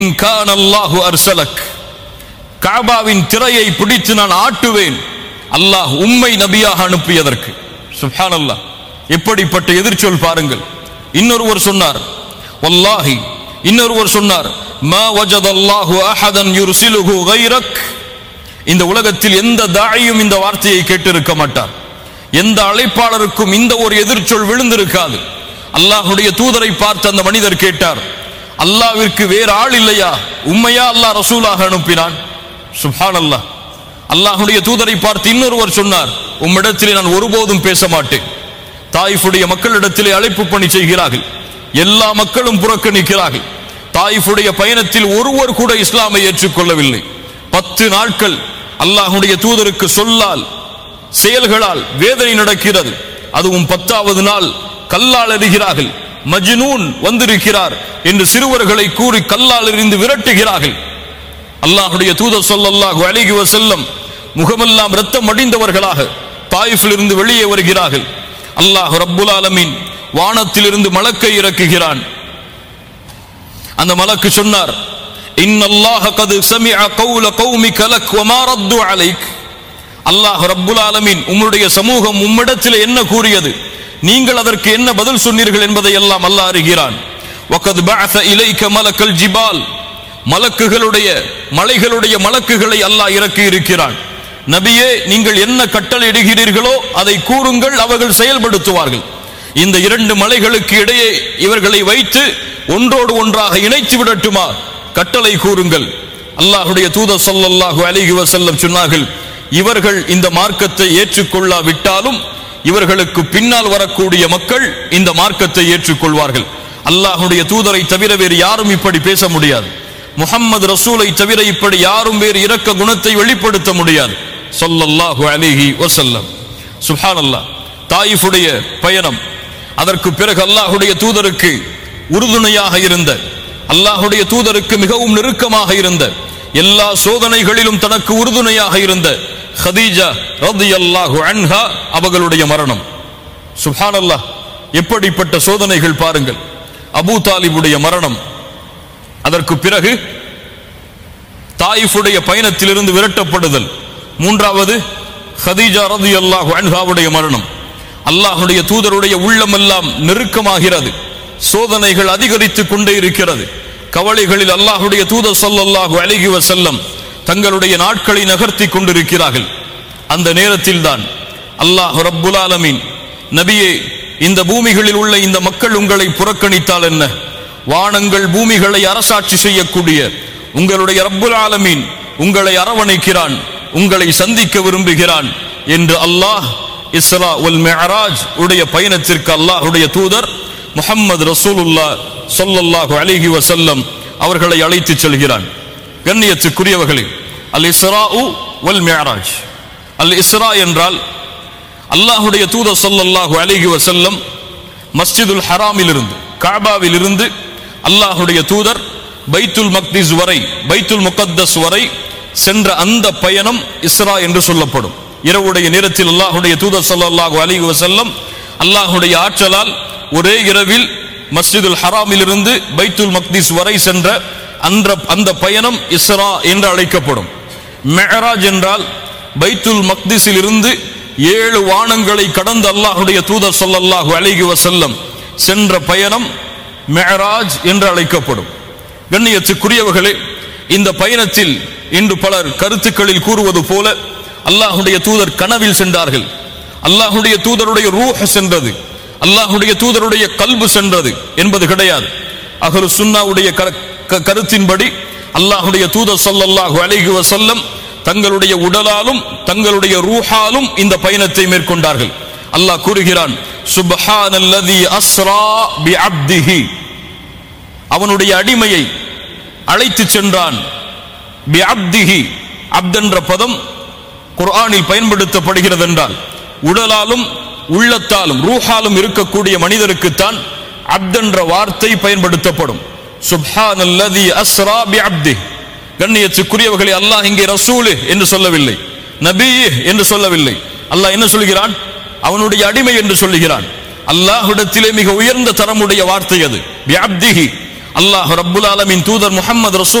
இன் கான அல்லாஹு அர்சலக் காபாவின் திரையை பிடித்து நான் ஆட்டுவேன் அல்லாஹ் உம்மை நபியாக அனுப்பியதற்கு சுப்ஹான் அல்லாஹ் எப்படிப்பட்ட எதிர்ச்சொல் பாருங்கள் இன்னொருவர் சொன்னார் வல்லாஹி இன்னொருவர் சொன்னார் மா வஜதல்லாஹு அஹதன் யுர்சிலுஹு கைரக் இந்த உலகத்தில் எந்த தாயும் இந்த வார்த்தையை கேட்டிருக்க மாட்டார் எந்த அழைப்பாளருக்கும் இந்த ஒரு எதிர்ச்சொல் விழுந்திருக்காது அல்லாஹுடைய தூதரை பார்த்து அந்த மனிதர் கேட்டார் அல்லாவிற்கு வேறு ஆள் இல்லையா உண்மையா அல்லாஹ் ரசூலாக அனுப்பினான் சுப்ஹான் அல்லாஹ் அல்லாஹுடைய தூதரை பார்த்து இன்னொருவர் சொன்னார் உம்மிடத்திலே நான் ஒருபோதும் பேச மாட்டேன் தாயிஃபுடைய மக்களிடத்திலே அழைப்பு பணி செய்கிறார்கள் எல்லா மக்களும் புறக்கணிக்கிறார்கள் தாயிஃபுடைய பயணத்தில் ஒருவர் கூட இஸ்லாமை ஏற்றுக்கொள்ளவில்லை பத்து நாட்கள் அல்லாஹுடைய தூதருக்கு சொல்லால் செயல்களால் வேதனை நடக்கிறது அதுவும் பத்தாவது நாள் கல்லால் எறிகிறார்கள் மஜ்னூன் வந்திருக்கிறார் என்று சிறுவர்களை கூறி கல்லால் எறிந்து விரட்டுகிறார்கள் அல்லாஹுடைய தூதர் சொல்லல்லாஹு அலைஹி வஸல்லம் முகமெல்லாம் ரத்தம் அடிந்தவர்களாக தாயிஃபில் இருந்து வெளியே வருகிறார்கள் அல்லாஹ் ரப்புல் ஆலமீன் வானத்திலிருந்து மலக்கை இறக்குகிறான் அந்த மலக்கு சொன்னார் இன்னல்லாஹ கது சமிஅ கௌல கௌமிக லக் வமா ரத்து அலைக் அல்லாஹ் ரப்புல் ஆலமீன் உம்முடைய சமூகம் உம்மிடத்தில் என்ன கூறியது நீங்கள் அதற்கு என்ன பதில் சொன்னீர்கள் என்பதை எல்லாம் அல்லாஹ் அறிகிறான் வகத் பஅஸ இலைக மலக்கல் ஜிபால் மலக்குகளுடைய மலைகளுடைய மலக்குகளை அல்லாஹ் இறக்கி இருக்கிறான் நபியே நீங்கள் என்ன கட்டளையிடுகிறீர்களோ அதை கூறுங்கள் அவர்கள் செயல்படுத்துவார்கள் இந்த இரண்டு மலைகளுக்கு இடையே இவர்களை வைத்து ஒன்றோடு ஒன்றாக இணைத்து விடட்டுமா கட்டளை கூறுங்கள் அல்லாஹுடைய தூதர் ஸல்லல்லாஹு அலைஹி வஸல்லம் சொன்னார்கள் இவர்கள் இந்த மார்க்கத்தை ஏற்றுக்கொள்ளாவிட்டாலும் இவர்களுக்கு பின்னால் வரக்கூடிய மக்கள் இந்த மார்க்கத்தை ஏற்றுக்கொள்வார்கள் அல்லாஹுடைய தூதரை தவிர வேறு யாரும் இப்படி பேச முடியாது முஹம்மது ரசூலை தவிர இப்படி யாரும் வேறு இரக்க குணத்தை வெளிப்படுத்த முடியாது ஸல்லல்லாஹு அலைஹி வஸல்லம் சுப்ஹானல்லாஹ் தாயிஃபுடைய பயணம் அதற்கு பிறகு அல்லாஹுடைய தூதருக்கு உறுதுணையாக இருந்த அல்லாஹுடைய தூதருக்கு மிகவும் நெருக்கமாக இருந்த எல்லா சோதனைகளிலும் தனக்கு உறுதுணையாக இருந்த ஹதீஜா ரலியல்லாஹு அன்ஹா அவர்களுடைய மரணம் சுப்ஹானல்லாஹ் எப்படிப்பட்ட சோதனைகள் பாருங்கள் அபூ தாலிபுடைய மரணம் அதற்கு பிறகு தாயிஃபுடைய பயணத்திலிருந்து விரட்டப்படுதல் மூன்றாவது ஹதீஜா ரலியல்லாஹு அன்ஹாவுடைய மரணம் அல்லாஹுடைய தூதருடைய உள்ளமெல்லாம் நெருக்கமாகிறது சோதனைகள் அதிகரித்துக் கொண்டே இருக்கிறது கவலைகளில் அல்லாஹுடைய தூதர் ஸல்லல்லாஹு அலைஹி வஸல்லம் தங்களுடைய நாட்களை நகர்த்தி கொண்டிருக்கிறார்கள் அந்த நேரத்தில் தான் அல்லாஹ் ரப்புல் ஆலமீன் நபியே இந்த பூமிகளில் உள்ள இந்த மக்கள் உங்களை புறக்கணித்தால் என்ன வானங்கள் பூமிகளை அரசாட்சி செய்யக்கூடிய உங்களுடைய ரப்புல் ஆலமீன் உங்களை அரவணைக்கிறான் உங்களை சந்திக்க விரும்புகிறான் என்று அல்லாஹ் இஸ்ரா உல் மிஅராஜ் உடைய பயணத்திற்கு அல்லாஹ்வுடைய தூதர் முஹம்மது ரசூலுல்லா ஸல்லல்லாஹு அலைஹி வஸல்லம் அவர்களை அழைத்துச் செல்கிறான் கண்ணியத்துக்குரியவர்களே அல் இஸ்ரா வல் மிஅராஜ் அல் இஸ்ரா என்றால் அல்லாஹுடைய தூதர் ஸல்லல்லாஹு அலைஹி வஸல்லம் மஸ்ஜிதுல் ஹராமில் இருந்து காபாவில் இருந்து அல்லாஹுடைய தூதர் பைத்துல் மக்திஸ் வரை பைத்துல் முகத்தஸ் வரை சென்ற அந்த பயணம் இஸ்ரா என்று சொல்லப்படும் இரவுடைய நேரத்தில் அல்லாஹுடைய தூதர் ஸல்லல்லாஹு அலைஹி வஸல்லம் அல்லாஹுடைய ஆற்றலால் ஒரே இரவில் மஸ்ஜிதுல் ஹராமில் இருந்து பைத்துல் மக்திஸ் வரை சென்ற அந்த அந்த பயணம் இஸ்ரா என்று அழைக்கப்படும் மெஹராஜ் என்றால் பைத்துல் மக்திஸில் இருந்து ஏழு வானங்களை கடந்து அல்லாஹுடைய தூதர் ஸல்லல்லாஹு அலைஹி வஸல்லம் சென்ற பயணம் மெஹராஜ் என்று அழைக்கப்படும் கண்ணியத்துக்குரியவர்களே இந்த பயணத்தில் இன்று பலர் கருத்துக்களில் கூறுவது போல அல்லாஹுடைய தூதர் கனவில் சென்றார்கள் அல்லாஹுடைய தூதருடைய ரூஹ் சென்றது அல்லாஹுடைய தூதருடைய கல்பு சென்றது என்பது கிடையாது அகரு சுன்னாவுடைய கர- க- கருத்தின்படி அல்லாஹுடைய தூதர் ஸல்லல்லாஹு அலைஹி வஸல்லம் தங்களுடைய உடலாலும் தங்களுடைய ரூஹாலும் இந்த பயணத்தை மேற்கொண்டார்கள் அல்லாஹ் கூறுகிறான் சுப்ஹானல்லதி அஸ்ரா பி அப்திஹி அவனுடைய அடிமையை அழைத்துச் சென்றான் பி அப்திஹி அப்த் என்ற பதம் குர்ஆனில் பயன்படுத்தப்படுகிறது என்றால் உடலாலும் உள்ளத்தாலும் ரூஹாலும் இருக்கக்கூடிய மனிதருக்குத்தான் அப்த் என்ற வார்த்தை பயன்படுத்தப்படும் சுப்ஹானல்லதி அஸ்ரா பி அப்தி கண்ணியத்துக்குரியவர்களே அல்லாஹ் இங்கே ரசூலு என்று சொல்லவில்லை நபி என்று சொல்லவில்லை அல்லாஹ் என்ன சொல்கிறான் அவனுடைய அடிமை என்று சொல்லுகிறான் அல்லாஹ்விடத்திலே மிக உயர்ந்த தரமுடைய வார்த்தை அது பி அப்திஹி அல்லாஹ் ரப்புல் ஆலமின் தூதர் முஹம்மது ரசூல்